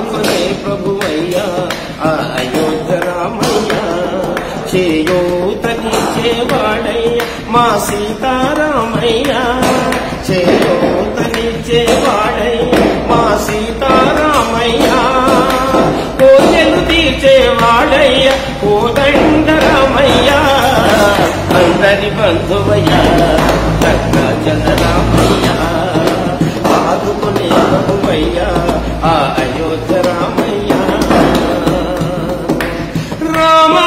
ఆదుకునే ప్రభువయ్యా ఆ అయోధ్య రామయ్య చేయూతనిచ్చేవాడయ్య మా సీతారామయ్య చేయూతనిచ్చేవాడయ్య మా సీతారామయ్య కోజలు తీర్చేవాడయ్య కోదండరామయ్య అందరి బంధువయ్య చంద్రరామయ్య ఆదుకునే ప్రభువయ్య ఆ అయోధ్య రామయ్య రామా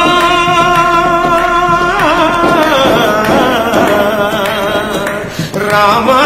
రామా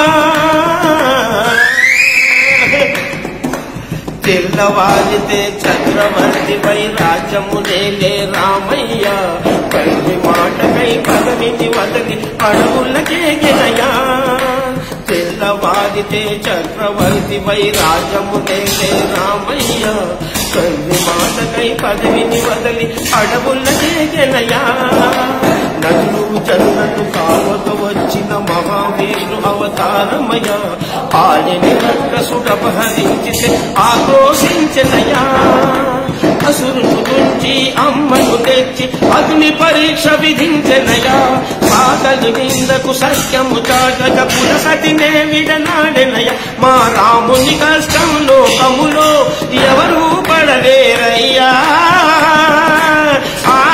తెల్లవారితే చక్రవర్తిపై రాజ్యము నేలే రామయ్య తండ్రి మాటకై పదవిని వదలి అడవులకే గినయా తెల్లవారితే చక్రవర్తిపై రాజ్యము నేలే రామయ్య తండ్రి మాటకై పదవిని వదలి అడవులకే గినయా నదులు జల్లను కావక వచ్చిన మహావిష్ణు అవతారమయ పాలిని రక్కసుడపహరించితే ఆక్రోశించనయా అసురును గుంచి అమ్మను తెచ్చి అగ్ని పరీక్ష విధించనయా సాగలు నిందకు సత్యము చాటక పులసతినే విడనాడెనయ మా రాముని కష్టం లోకములో ఎవరు పడలేరయ్యా ఆ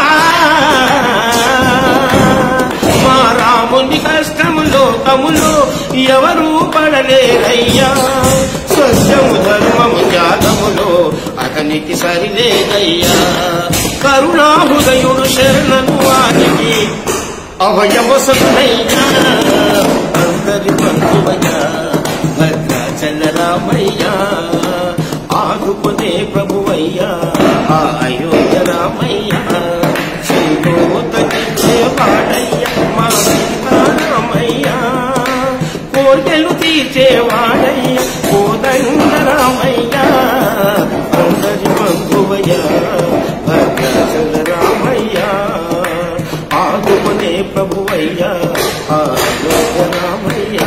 మా రాముని కష్టము లోకములో ఎవరు పడలేరయ్యా సత్యము ధర్మము త్యాగములో అతనికి సరిలేదయ్యా కరుణాహృదయుడు శరణను వారికి అవయవసనయ్యా అందరి బంధువయ్యా భద్రాచల రామయ్యా ఆదుకునే ప్రభువయ్యా ఆ అయోధ్య రామయ్యా చేతోతనిచ్చేవాడయ్యా మా సీతారామయ్యా కోర్కెలు తీర్చేవాడయ్యా కోదండరామయ్యా అందరి బంధువయ్యా భద్రాచల రామయ్యా ఆదుకునే ప్రభువయ్యా ఆ అయోధ్య రామయ్యా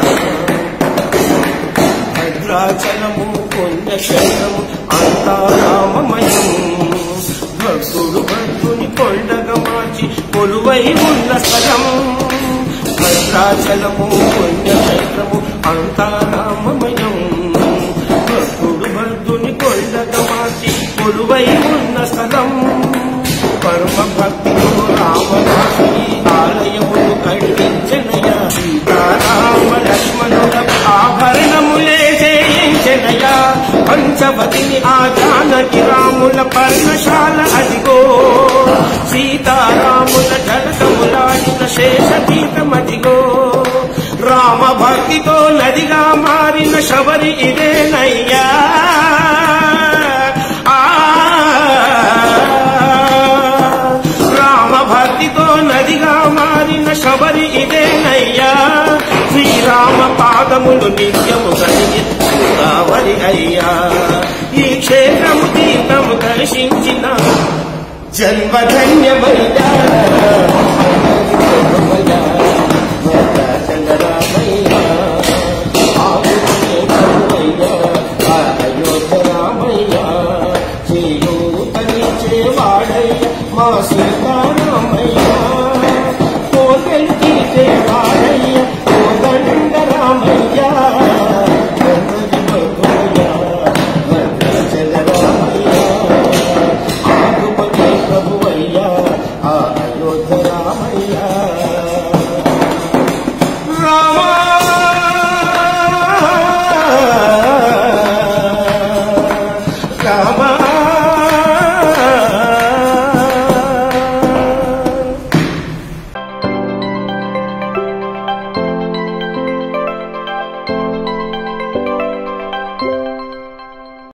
భద్రాచలము పుణ్యక్షేత్రము అంతా రామమయం భక్తుడు భక్తుని కొండగా మార్చి కొలువై ఉన్న స్థలం భద్రాచలము పుణ్యక్షేత్రము అంతా రామమయం భక్తుడు భక్తుని కొండగా మార్చి కొలువై ఉన్న స్థలం పరమ భక్తితో రామదాసు ఈ ఆలయమును కట్టించనయ సీతారామ లక్ష్మణుల ఆభరణములే చేయించనయ పంచవతిని ఆ జానకి రాముల పర్ణశాల అదిగో సీతారాముల జలకములాడిన శేషగీతమదిగో రామ భక్తితో నదిగా మారిన శబరి ఇదేనయ్యా ఆ రామ భక్తితో నదిగా మారిన శబరి ఇదేనయ్యా శ్రీరామ పాదములు నిత్యము కలిగి గోదావరి అయ్యా ఈ క్షేత్రము తీర్థము దర్శించిన జన్మధన్యమయ్యా మా సీతారామయ్య కోటలు తీసేవాడయ్య కోదండ రామయ్య